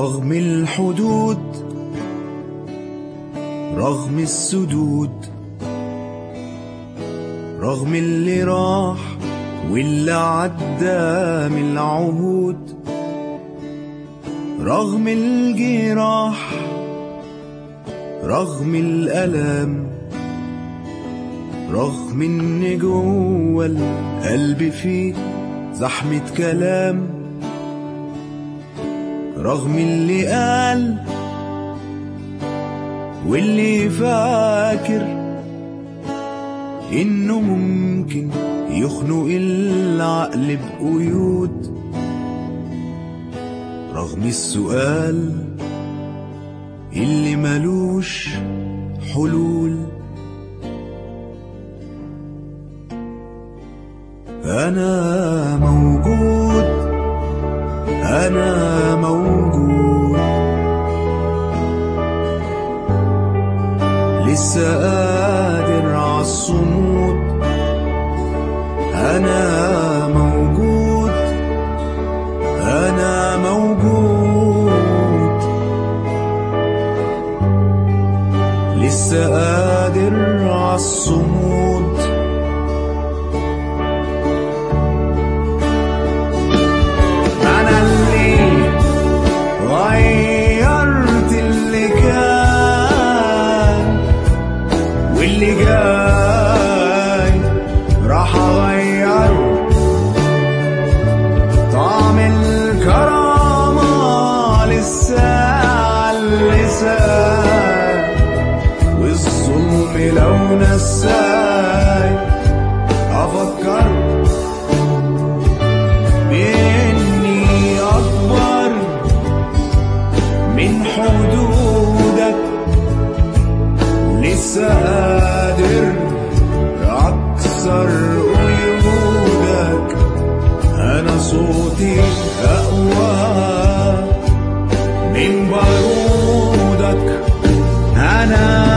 رغم الحدود رغم السدود رغم اللي راح واللي عدى من العهود رغم الجراح رغم الألم رغم ان جوه القلب فيه زحمة كلام رغم اللي قال واللي فاكر انه ممكن يخنق العقل بقيود رغم السؤال اللي ملوش حلول أنا موجود أنا موجود لسه قادر عالصمود أنا موجود أنا موجود لسه قادر عالصمود أنا اللي غيرت اللي كان واللي جاي راح أغيره طعم الكرامة لسه على اللسان والظلم لو نساي أفكر بإني أكبر من حدودك لسه قادر أكسر قيودك أنا صوتي أقوى من بارودك أنا